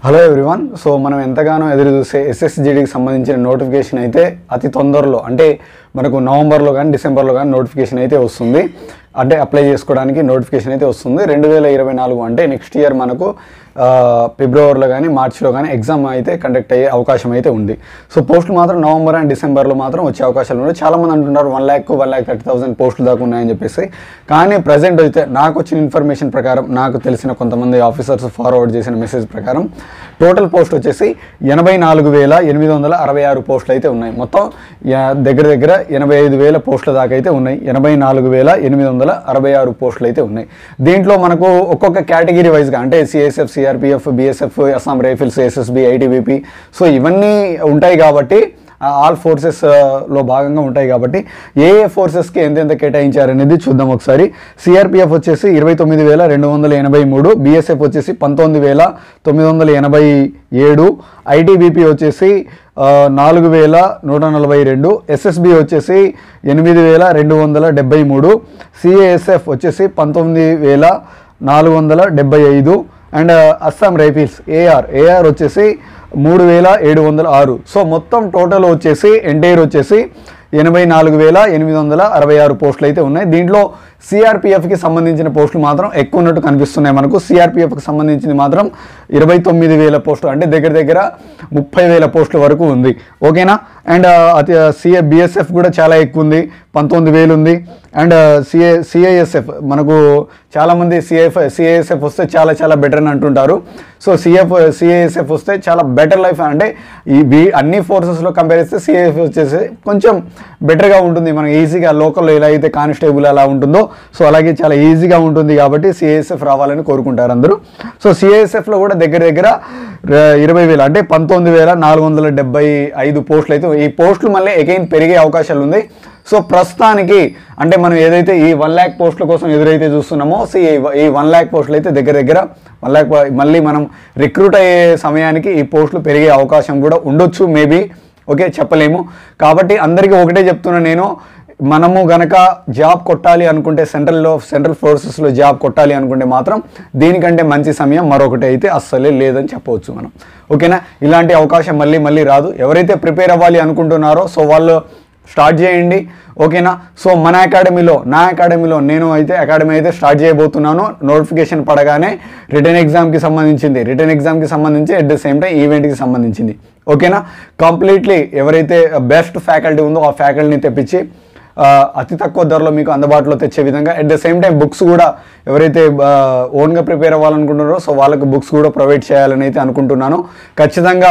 hello everyone so మనం ఎంతగానో ఎదురు చూసే ఎస్ఎస్జిడికి సంబంధించిన నోటిఫికేషన్ అయితే అతి తొందరలో అంటే మనకు నవంబర్లో కానీ డిసెంబర్లో కానీ నోటిఫికేషన్ అయితే వస్తుంది అంటే అప్లై చేసుకోవడానికి నోటిఫికేషన్ అయితే వస్తుంది రెండు వేల ఇరవై నాలుగు అంటే నెక్స్ట్ ఇయర్ మనకు ఆ, ఫిబ్రవరిలో కానీ మార్చిలో కానీ ఎగ్జామ్ అయితే కండక్ట్ అయ్యే అవకాశం అయితే ఉంది సో పోస్టులు మాత్రం నవంబర్ అండ్ డిసెంబర్లో మాత్రం వచ్చే అవకాశాలు ఉన్నాయి చాలామంది అంటున్నారు one lakh one lakh thirty thousand పోస్టులు దాకా ఉన్నాయని చెప్పేసి కానీ ప్రజెంట్ అయితే నాకు వచ్చిన ఇన్ఫర్మేషన్ ప్రకారం నాకు తెలిసిన కొంతమంది ఆఫీసర్స్ ఫార్వర్డ్ చేసిన మెసేజ్ ప్రకారం టోటల్ పోస్ట్ వచ్చేసి ఎనభై నాలుగు వేల ఎనిమిది వందల అరవై ఆరు పోస్టులు అయితే ఉన్నాయి మొత్తం యా- దగ్గర దగ్గర ఎనభై ఐదు వేల పోస్టుల దాకా అయితే ఉన్నాయి ఎనభై నాలుగు వేల ఎనిమిది వందల అరవై ఆరు పోస్టులు అయితే ఉన్నాయి దీంట్లో మనకు ఒక్కొక్క కేటగిరీ వైజ్గా అంటే CSF CRPF BSF Assam Rifles SSB ITBP so ఇవన్నీ ఉంటాయి కాబట్టి ఆల్ ఫోర్సెస్ లో భాగంగా ఉంటాయి కాబట్టి ఏ ఏ ఫోర్సెస్కి ఎంతెంత కేటాయించారనేది చూద్దాం ఒకసారి సిఆర్పిఎఫ్ వచ్చేసి ఇరవై తొమ్మిది వేల రెండు వందల ఎనభై మూడు బిఎస్ఎఫ్ వచ్చేసి పంతొమ్మిది వేల తొమ్మిది వందల ఎనభై ఏడు ఐటీబీపీ వచ్చేసి ఆ, నాలుగు వేల నూట నలభై రెండు ఎస్ఎస్బి వచ్చేసి ఎనిమిది వేల రెండు వందల డెబ్బై మూడు సిఏఎస్ఎఫ్ వచ్చేసి పంతొమ్మిది వేల నాలుగు వందల డెబ్బై ఐదు and Assam Rifles AR AR వచ్చేసి మూడు వేల ఏడు వందల ఆరు సో మొత్తం టోటల్ వచ్చేసి ఎంటైర్ వచ్చేసి ఎనభై నాలుగు వేల ఎనిమిది వందల అరవై ఆరు పోస్టులు అయితే ఉన్నాయి దీంట్లో సిఆర్పిఎఫ్కి సంబంధించిన పోస్టులు మాత్రం ఎక్కువ ఉన్నట్టు కనిపిస్తున్నాయి మనకు సిఆర్పిఎఫ్కి సంబంధించింది మాత్రం ఇరవై తొమ్మిది వేల పోస్టులు అంటే దగ్గర దగ్గర ముప్పై వేల పోస్టుల వరకు ఉంది ఓకేనా అండ్ అతి సిఏ బిఎస్ఎఫ్ కూడా చాలా ఎక్కువ ఉంది పంతొమ్మిది వేలు ఉంది అండ్ సిఏ సిఐఎస్ఎఫ్ మనకు చాలామంది సిఎఫ్ సిఐఎస్ఎఫ్ వస్తే చాలా చాలా బెటర్ అని అంటుంటారు సో సిఎఫ్ సిఐఎస్ఎఫ్ వస్తే చాలా బెటర్ లైఫ్ అంటే ఈ వీ- అన్ని ఫోర్సెస్లో కంపేర్ చేస్తే సిఐఎఫ్ వచ్చేసి కొంచెం బెటర్గా ఉంటుంది మనం ఈజీగా లోకల్లో ఎలా అయితే కానిస్టేబుల్ అలా ఉంటుందో సో అలాగే చాలా ఈజీగా ఉంటుంది కాబట్టి సిఐఎస్ఎఫ్ రావాలని కోరుకుంటారు అందరూ సో సిఐఎస్ఎఫ్లో కూడా దగ్గర దగ్గర ర- ఇరవై వేలు అంటే పంతొమ్మిది వేల నాలుగు వందల డెబ్బై ఐదు పోస్టులు అయితే ఈ పోస్టులు మళ్ళీ అగైన్ పెరిగే అవకాశాలు ఉంది సో ప్రస్తుతానికి అంటే మనం ఏదైతే ఈ వన్ ల్యాక్ పోస్టుల కోసం ఎదురైతే చూస్తున్నామో సో ఈ ఈ వన్ ల్యాక్ పోస్టులు అయితే దగ్గర దగ్గర వన్ ల్యాక్ మళ్ళీ మనం రిక్రూట్ అయ్యే సమయానికి ఈ పోస్టులు పెరిగే అవకాశం కూడా ఉండొచ్చు మేబీ ఓకే చెప్పలేము కాబట్టి అందరికీ ఒకటే చెప్తున్నా నేను మనము గనక జాబ్ కొట్టాలి అనుకుంటే సెంట్రల్లో సెంట్రల్ ఫోర్సెస్లో జాబ్ కొట్టాలి అనుకుంటే మాత్రం దీనికంటే మంచి సమయం మరొకటి అయితే అస్సలే లేదని చెప్పవచ్చు మనం ఓకేనా ఇలాంటి అవకాశం మళ్ళీ మళ్ళీ రాదు ఎవరైతే ప్రిపేర్ అవ్వాలి అనుకుంటున్నారో సో వాళ్ళు స్టార్ట్ చేయండి ఓకేనా సో మన అకాడమీలో నా అకాడమీలో నేను అయితే అకాడమీ అయితే స్టార్ట్ చేయబోతున్నాను నోటిఫికేషన్ పడగానే రిటర్న్ ఎగ్జామ్కి సంబంధించింది రిటర్న్ ఎగ్జామ్కి సంబంధించి అట్ ద సేమ్ టైం ఈవెంట్కి సంబంధించింది ఓకేనా కంప్లీట్లీ ఎవరైతే బెస్ట్ ఫ్యాకల్టీ ఉందో ఆ ఫ్యాకల్టీని తెప్పించి ఆ, అతి తక్కువ ధరలో మీకు అందుబాటులో తెచ్చే విధంగా at the same time books కూడా ఎవరైతే ఓన్గా ప్రిపేర్ అవ్వాలనుకుంటున్నారో సో వాళ్ళకి బుక్స్ కూడా ప్రొవైడ్ చేయాలని అయితే అనుకుంటున్నాను ఖచ్చితంగా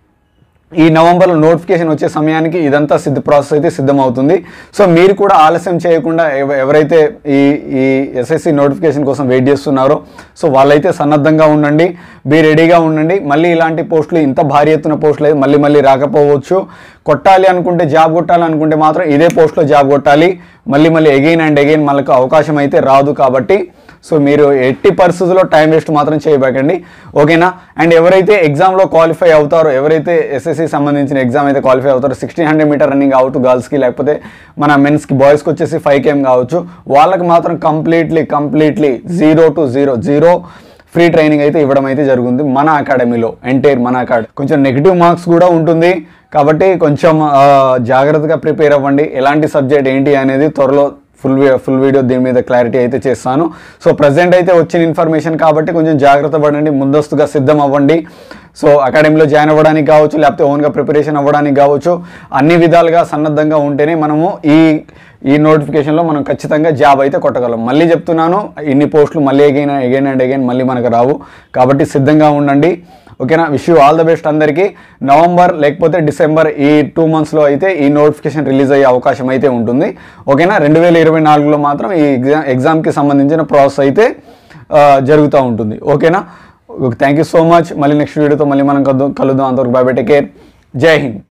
ఈ నవంబర్లో నోటిఫికేషన్ వచ్చే సమయానికి ఇదంతా సిద్ధ ప్రాసెస్ అయితే సిద్ధమవుతుంది సో మీరు కూడా ఆలస్యం చేయకుండా ఎవ- ఎవరైతే ఈ ఈ ఎస్ఎస్సి నోటిఫికేషన్ కోసం వెయిట్ చేస్తున్నారో సో వాళ్ళైతే సన్నద్ధంగా ఉండండి బీ రెడీగా ఉండండి మళ్ళీ ఇలాంటి పోస్టులు ఇంత భారీ ఎత్తున పోస్టులు అయితే మళ్ళీ మళ్ళీ రాకపోవచ్చు కొట్టాలి అనుకుంటే జాబ్ కొట్టాలి అనుకుంటే మాత్రం ఇదే పోస్ట్లో జాబ్ కొట్టాలి మళ్ళీ మళ్ళీ ఎగైన్ అండ్ ఎగైన్ మనకు అవకాశం అయితే రాదు కాబట్టి సో మీరు ఎట్టి పరిస్థితుల్లో టైం వేస్ట్ మాత్రం చేయబాకండి ఓకేనా అండ్ ఎవరైతే ఎగ్జామ్లో క్వాలిఫై అవుతారో ఎవరైతే ఎస్ఎస్సి సంబంధించిన ఎగ్జామ్ అయితే క్వాలిఫై అవుతారో సిక్స్టీన్ హండ్రెడ్ మీటర్ రన్నింగ్ కావచ్చు గర్ల్స్కి లేకపోతే మన మెన్స్కి బాయ్స్కి వచ్చేసి ఫైవ్ కేఎం కావచ్చు వాళ్ళకి మాత్రం completely completely zero to zero zero free training అయితే ఇవ్వడం అయితే జరుగుతుంది మన అకాడమీలో ఎంటైర్ మన అకాడమీ కొంచెం నెగిటివ్ మార్క్స్ కూడా ఉంటుంది కాబట్టి కొంచెం ఆ, జాగ్రత్తగా ప్రిపేర్ అవ్వండి ఎలాంటి సబ్జెక్ట్ ఏంటి అనేది త్వరలో ఫుల్ ఫుల్ వీడియో దీని మీద క్లారిటీ అయితే చేస్తాను సో ప్రజెంట్ అయితే వచ్చిన ఇన్ఫర్మేషన్ కాబట్టి కొంచెం జాగ్రత్త పడండి ముందస్తుగా సిద్ధం అవ్వండి సో అకాడమీలో జాయిన్ అవ్వడానికి కావచ్చు లేకపోతే ఓన్గా ప్రిపరేషన్ అవ్వడానికి కావచ్చు అన్ని విధాలుగా సన్నద్ధంగా ఉంటేనే మనము ఈ ఈ నోటిఫికేషన్లో మనం ఖచ్చితంగా జాబ్ అయితే కొట్టగలం మళ్ళీ చెప్తున్నాను ఇన్ని పోస్టులు మళ్ళీ ఎగైన్ ఎగైన్ అండ్ ఎగైన్ మళ్ళీ మనకు రావు కాబట్టి సిద్ధంగా ఉండండి ఓకేనా wish you all the best అందరికీ నవంబర్ లేకపోతే డిసెంబర్ ఈ టూ మంత్స్లో అయితే ఈ నోటిఫికేషన్ రిలీజ్ అయ్యే అవకాశం అయితే ఉంటుంది ఓకేనా రెండు వేల ఇరవై నాలుగులో మాత్రం ఈ ఎగ్జామ్ ఎగ్జామ్కి సంబంధించిన ప్రాసెస్ అయితే ఆ, జరుగుతూ ఉంటుంది ఓకేనా థ్యాంక్ యూ సో మచ్ మళ్ళీ నెక్స్ట్ వీడియోతో మళ్ళీ మనం కలుద్దాం కలుద్దాం అంతవరకు బై బై టేక్ కేర్ జై హింద్